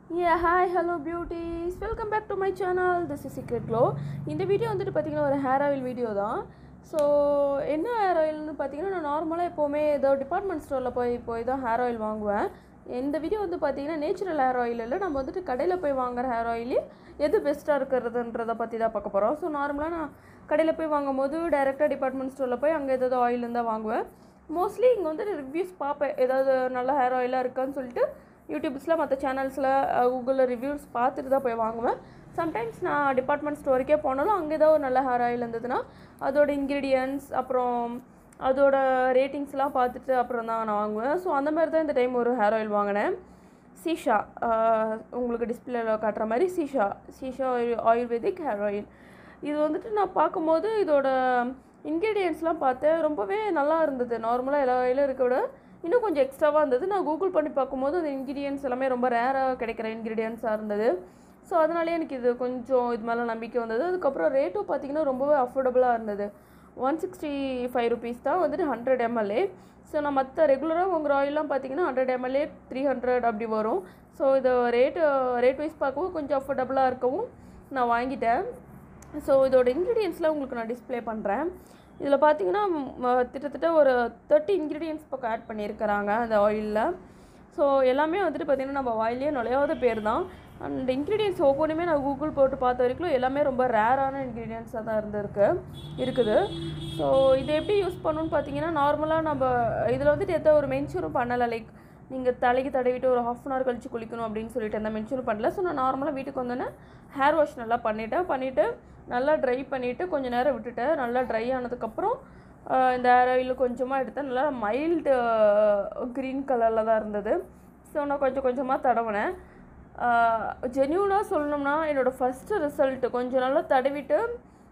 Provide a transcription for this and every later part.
Yeah, hi, hello beauties. Welcome back to my channel. This is Secret Glow. இந்த video வந்துட்டு பார்த்தீங்கன்னா ஒரு hair oil video தான் so என்ன ஹேர் ஆயில்னு பார்த்தீங்கன்னா நான் நார்மலாக எப்போவுமே ஏதோ டிபார்ட்மெண்ட் ஸ்டோரில் போய் போய் தான் ஹேர் ஆயில் வாங்குவேன் இந்த வீடியோ வந்து பார்த்தீங்கன்னா நேச்சுரல் ஹேர் ஆயில் இல்லை நம்ம வந்துட்டு கடையில் போய் வாங்குற ஹேர் ஆயில் எது பெஸ்ட்டாக இருக்கிறதுன்றதை பற்றி தான் பார்க்க போகிறோம் ஸோ நார்மலாக நான் கடையில் போய் வாங்கும்போது டைரெக்டாக டிபார்ட்மெண்ட் ஸ்டோரில் போய் அங்கே ஏதாவது ஆயில் இருந்தால் வாங்குவேன் மோஸ்ட்லி இங்கே வந்து ரிவ்யூஸ் பார்ப்பேன் ஏதாவது நல்ல ஹேர் ஆயிலாக இருக்கான்னு சொல்லிட்டு யூடியூப்ஸில் மற்ற சேனல்ஸில் கூகுளில் ரிவ்யூஸ் பார்த்துட்டு தான் போய் வாங்குவேன் சம்டைம்ஸ் நான் டிபார்ட்மெண்ட் ஸ்டோருக்கே போனாலும் அங்கே ஏதாவது ஒரு நல்ல ஹேர் ஆயில் இருந்ததுன்னா அதோட இன்க்ரீடியன்ஸ் அப்புறம் அதோட ரேட்டிங்ஸ்லாம் பார்த்துட்டு அப்புறம் தான் நான் வாங்குவேன் ஸோ அந்த மாதிரி தான் இந்த டைம் ஒரு ஹேர் ஆயில் வாங்கினேன் சீஷா ஆஹ் உங்களுக்கு டிஸ்பிளேல காட்டுற மாதிரி சீஷா சீஷா ஆயு- ஆயுர்வேதிக் ஹேர் ஆயில் இது வந்துட்டு நான் பார்க்கும்போது இதோட இன்க்ரீடியன்ஸ்லாம் பார்த்தேன் ரொம்பவே நல்லா இருந்தது நார்மலாக எல்லா ஆயிலும் இருக்க விட இன்னும் கொஞ்சம் எக்ஸ்ட்ராவாக இருந்தது நான் கூகுள் பண்ணி பார்க்கும்போது அந்த இன்க்ரீடியன்ஸ் எல்லாமே ரொம்ப ரேராக கிடைக்கிற இன்க்ரீடியன்ஸாக இருந்தது ஸோ அதனாலே எனக்கு இது கொஞ்சம் இது மேலே நம்பிக்கை வந்தது அதுக்கப்புறம் ரேட்டும் பார்த்தீங்கன்னா ரொம்பவே அஃபோர்டபுளாக இருந்தது ஒன் சிக்ஸ்டி ஃபைவ் ருபீஸ் தான் வந்துட்டு ஹண்ட்ரட் எம்எல்ஏ ஸோ நான் மற்ற ரெகுலராக உங்கள் ஆயிலெலாம் பார்த்தீங்கன்னா ஹண்ட்ரட் எம்எல்ஏ த்ரீ ஹண்ட்ரட் அப்படி வரும் ஸோ இது ரேட்டு ரேட் வைஸ் பார்க்கவும் கொஞ்சம் அஃபோர்டபுளாக இருக்கவும் நான் வாங்கிட்டேன் ஸோ இதோட இன்க்ரீடியன்ஸ்லாம் உங்களுக்கு நான் டிஸ்ப்ளே பண்ணுறேன் இதில் பார்த்தீங்கன்னா ம், கிட்டத்தட்ட ஒரு தேர்ட்டி இன்க்ரீடியன்ஸ் பக்கம் ஆட் பண்ணியிருக்கிறாங்க அந்த ஆயிலில் ஸோ எல்லாமே வந்துட்டு பார்த்திங்கன்னா நம்ம வாயிலே நுழையாத பேர் தான் அண்ட் இன்க்ரீடியன்ஸ் ஒவ்வொன்றுமே நான் கூகுள் போட்டு பார்த்த வரைக்கும் எல்லாமே ரொம்ப ரேரான இன்க்ரீடியன்ஸாக தான் இருந்திருக்கு இருக்குது ஸோ இதை எப்படி யூஸ் பண்ணணும்னு பார்த்தீங்கன்னா நார்மலாக நம்ம இதில் வந்துட்டு எந்த ஒரு மென்ஷனும் பண்ணலை லைக் நீங்கள் தலைக்கு தடவிட்டு ஒரு ஹாஃப் அன் ஹவர் கழிச்சு குளிக்கணும் அப்படின்னு சொல்லிட்டு எந்த மென்ஷனும் பண்ணல ஸோ நான் நார்மலாக வீட்டுக்கு வந்தோன்னே ஹேர் வாஷ் நல்லா பண்ணிட்டேன் பண்ணிவிட்டு நல்லா ட்ரை பண்ணிவிட்டு கொஞ்சம் நேரம் விட்டுட்டேன் நல்லா ட்ரை ஆனதுக்கப்புறம் ஆஹ் இந்த ஹேர் ஆயில் கொஞ்சமாக எடுத்தேன் நல்லா மைல்டு க்ரீன் கலரில் தான் இருந்தது ஸோ நான் கொஞ்சம் கொஞ்சமாக தடவினேன் ஜென்யூனாக சொல்லணும்னா என்னோடய ஃபஸ்ட்டு ரிசல்ட் கொஞ்சம் நல்லா தடவிட்டு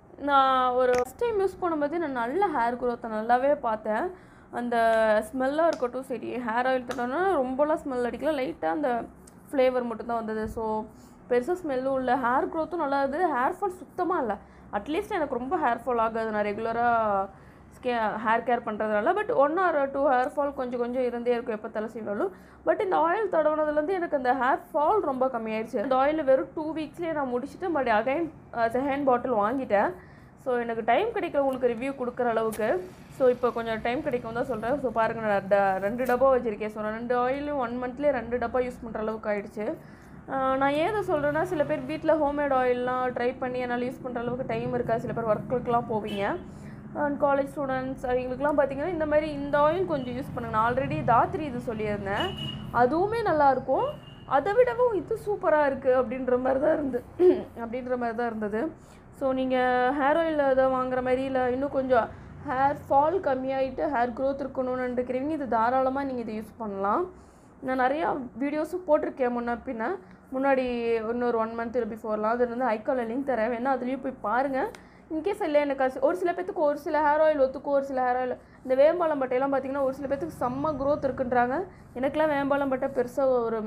நான் ஒரு ஃபஸ்ட் டைம் யூஸ் பண்ணும்போது நான் நல்ல ஹேர் க்ரோத்தை நல்லாவே பார்த்தேன் அந்த ஸ்மெல்லாக இருக்கட்டும் சரி ஹேர் ஆயில் தடவினா ரொம்பலாம் ஸ்மெல் அடிக்கல லைட்டாக அந்த ஃப்ளேவர் மட்டும்தான் வந்தது ஸோ பெருசாக ஸ்மெல்லும் இல்லை ஹேர் க்ரோத்தும் நல்லா இருந்தது ஹேர் ஃபால் சுத்தமாக இல்லை அட்லீஸ்ட் எனக்கு ரொம்ப ஹேர் ஃபால் ஆகாது நான் ரெகுலராக ஸ்கே ஹேர் கேர் பண்ணுறதுனால but one or two hair fall கொஞ்சம் கொஞ்சம் இருந்தே இருக்கும் எப்போ தலை சீவினாலும் பட் இந்த ஆயில் தடவுனதுலேருந்து எனக்கு அந்த ஹேர் ஃபால் ரொம்ப கம்மியாயிடுச்சு அந்த ஆயில் வெறும் டூ வீக்ஸ்லேயே நான் முடிச்சுட்டு மறுபடியும் அகைன் செகண்ட் பாட்டில் வாங்கிட்டேன் ஸோ எனக்கு டைம் கிடைக்கல உங்களுக்கு ரிவ்யூ கொடுக்குற அளவுக்கு ஸோ இப்போ கொஞ்சம் டைம் கிடைக்கும் தான் சொல்கிறேன் ஸோ பாருங்கள் நான் ட- ரெண்டு டப்பா வச்சுருக்கேன் ஸோ நான் ரெண்டு ஆயிலும் ஒன் மந்த்லேயே ரெண்டு டப்பா யூஸ் பண்ணுற அளவுக்கு ஆயிடுச்சு ஆஹ் நான் ஏதை சொல்கிறேன்னா சில பேர் வீட்டில் ஹோம்மேட் ஆயிலெலாம் ட்ரை பண்ணி என்னால் யூஸ் பண்ணுற அளவுக்கு டைம் இருக்காது சில பேர் ஒர்க்குக்கெலாம் போவீங்க அண்ட் காலேஜ் ஸ்டூடெண்ட்ஸ் அவங்களுக்குலாம் பார்த்தீங்கன்னா இந்த மாதிரி இந்த ஆயில் கொஞ்சம் யூஸ் பண்ணுங்க நான் ஆல்ரெடி தாத்ரி இது சொல்லியிருந்தேன் அதுவுமே நல்லாயிருக்கும் அதை விடவும் இது சூப்பராக இருக்குது அப்படின்ற மாதிரி தான் இருந்து அப்படின்ற மாதிரி தான் இருந்தது ஸோ நீங்கள் ஹேர் ஆயில் அதை வாங்குற மாதிரி இல்லை இன்னும் கொஞ்சம் ஹேர் ஃபால் கம்மியாயிட்டு ஹேர் க்ரோத் இருக்கணும்னு நினைக்கிறீங்க இது தாராளமாக நீங்கள் இதை யூஸ் பண்ணலாம் நான் நிறையா வீடியோஸும் போட்டிருக்கேன் முன்ன பின்ன முன்னாடி இன்னொரு ஒன் மந்த் பிஃபோர்லாம் அது வந்து ஐக்காலில் லிங்க் தரேன் வேணா அதுலேயும் போய் பாருங்கள் இன்கேஸ் இல்லை எனக்கு அது- ஒரு சில பேத்துக்கு ஒரு சில ஹேர் ஆயில் ஒத்துக்கும் ஒரு சில ஹேர் ஆயில் இந்த வேம்பாலம் பட்டையெல்லாம் பார்த்தீங்கன்னா ஒரு சில பேத்துக்கு செம்ம க்ரோத் இருக்குன்றாங்க எனக்கெல்லாம் வேம்பாலம் பட்டை பெருசாக ஒரு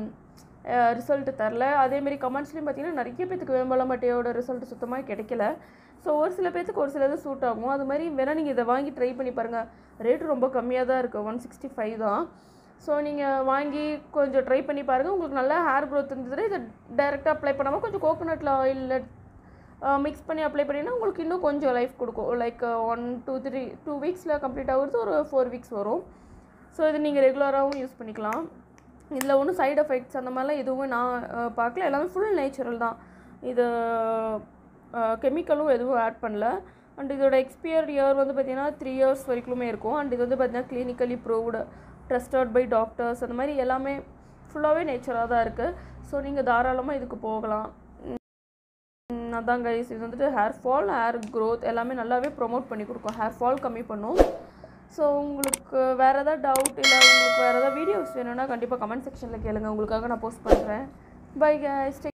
ரிசல்ட் தரல அதேமாரி கமெண்ட்ஸ்லேயும் பார்த்தீங்கன்னா நிறைய பேத்துக்கு வேம்பாலம் பட்டையோட ரிசல்ட் சுத்தமாக கிடைக்கல ஸோ ஒரு சில பேத்துக்கு ஒரு சில இது சூட் ஆகும் அது மாதிரி வேணால் நீங்கள் இதை வாங்கி ட்ரை பண்ணி பாருங்கள் ரேட்டு ரொம்ப கம்மியாக தான் இருக்குது ஒன் சிக்ஸ்டி ஃபைவ் தான் ஸோ நீங்கள் வாங்கி கொஞ்சம் ட்ரை பண்ணி பாருங்கள் உங்களுக்கு நல்லா ஹேர் க்ரோத் இருந்ததுன்னா இதை டைரெக்டாக அப்ளை பண்ணாமல் கொஞ்சம் கோகோனட்டில் ஆயிலில் மிக்ஸ் பண்ணி அப்ளை பண்ணிங்கன்னா உங்களுக்கு இன்னும் கொஞ்சம் லைஃப் கொடுக்கும் like one two three two வீக்ஸில் கம்ப்ளீட் ஆகுறது ஒரு ஃபோர் வீக்ஸ் வரும் ஸோ இது நீங்கள் ரெகுலராகவும் யூஸ் பண்ணிக்கலாம் இதில் ஒன்றும் சைடு எஃபெக்ட்ஸ் அந்த மாதிரிலாம் எதுவும் நான் அஹ், பார்க்கல எல்லாமே ஃபுல் நேச்சுரல் தான் இது கெமிக்கலும் எதுவும் ஆட் பண்ணல அண்ட் இதோட எக்ஸ்பியர் இயர் வந்து பார்த்தீங்கன்னா த்ரீ இயர்ஸ் வரைக்குமே இருக்கும் அண்ட் இது வந்து பார்த்தீங்கன்னா clinically proved trusted by doctors அந்த மாதிரி எல்லாமே ஃபுல்லாகவே நேச்சராக தான் இருக்குது ஸோ நீங்கள் தாராளமாக இதுக்கு போகலாம் ம், அதான் கைஸ் இது வந்துட்டு ஹேர் ஃபால் ஹேர் க்ரோத் எல்லாமே நல்லாவே ப்ரோமோட் பண்ணி கொடுக்கும் ஹேர் ஃபால் கம்மி பண்ணும் ஸோ உங்களுக்கு வேறு ஏதாவது டவுட் இல்லை உங்களுக்கு வேறு ஏதாவது வீடியோஸ் வேணும்னா கண்டிப்பாக கமெண்ட் செக்ஷனில் கேளுங்க உங்களுக்காக நான் போஸ்ட் பண்ணுறேன் பை கைஸ்